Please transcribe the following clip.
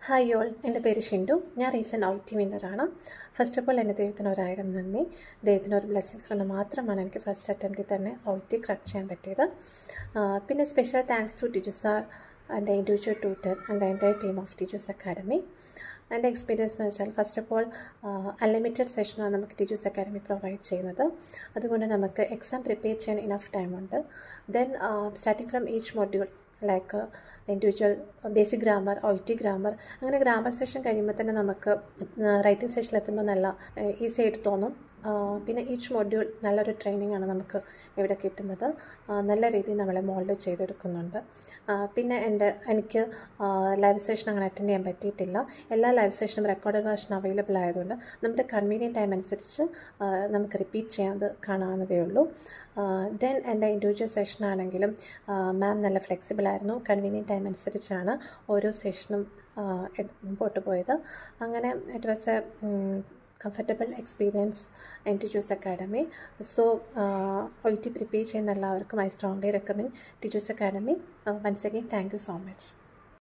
hi all എൻ്റെ പേര് ഷിൻഡു ഞാൻ റീസെൻറ്റ് ഔ ടി വിന്നറാണ് ഫസ്റ്റ് ഓഫ് ഓൾ എൻ്റെ ദൈവത്തിന് ഒരായിരം നന്ദി ദൈവത്തിന് ഒരു ബ്ലെസ്സിങ്സ് കൊണ്ട് മാത്രമാണ് എനിക്ക് ഫസ്റ്റ് അറ്റംപ്റ്റിൽ തന്നെ ഔ ടി ക്രാക്ക് ചെയ്യാൻ പറ്റിയത് ആ, പിന്നെ special thanks to teachers are and individual tutor and എൻ്റെ ടീം ഓഫ് ടീച്ചേഴ്സ് അക്കാഡമി എൻ്റെ എക്സ്പീരിയൻസ് എന്ന് വെച്ചാൽ ഫസ്റ്റ് ഓഫ് ഓൾ അൺലിമിറ്റഡ് സെഷനാണ് നമുക്ക് ടീച്ചേഴ്സ് അക്കാഡമി പ്രൊവൈഡ് ചെയ്യുന്നത് അതുകൊണ്ട് നമുക്ക് എക്സാം പ്രിപ്പയർ ചെയ്യാൻ ഇനഫ് ടൈമുണ്ട് then starting from each module like individual basic grammar OET grammar അങ്ങനെ ഗ്രാമർ സെഷൻ കഴിയുമ്പോൾ തന്നെ നമുക്ക് റൈറ്റിംഗ് സെഷനിലെത്തുമ്പോൾ നല്ല ഈസി ആയിട്ട് തോന്നും ആ, പിന്നെ ഈച്ച് മൊഡ്യൂൾ നല്ലൊരു ട്രെയിനിങ് ആണ് നമുക്ക് ഇവിടെ കിട്ടുന്നത് ആ, നല്ല രീതിയിൽ നമ്മളെ മോൾഡ് ചെയ്തെടുക്കുന്നുണ്ട് ആ, പിന്നെ എൻ്റെ എനിക്ക് ലൈവ് സെഷൻ അങ്ങനെ അറ്റൻഡ് ചെയ്യാൻ പറ്റിയിട്ടില്ല എല്ലാ ലൈവ് സെഷനും റെക്കോർഡഡ് വേർഷൻ അവൈലബിൾ ആയതുകൊണ്ട് നമ്മുടെ കൺവീനിയൻറ്റ് ടൈം അനുസരിച്ച് ആ, നമുക്ക് റിപ്പീറ്റ് ചെയ്യാതെ കാണാവുന്നതേ ഉള്ളൂ ദെൻ എൻ്റെ ഇൻഡിവിജ്വൽ സെഷൻ ആണെങ്കിലും മാം നല്ല ഫ്ലെക്സിബിൾ ആയിരുന്നു കൺവീനിയൻറ്റ് ടൈം അനുസരിച്ചാണ് ഓരോ സെഷനും മുമ്പോട്ട് പോയത് അങ്ങനെ it was a comfortable experience in teachers academy so OET prepare ചെയ്യുന്ന എല്ലാവർക്കും I strongly recommend teachers academy once again thank you so much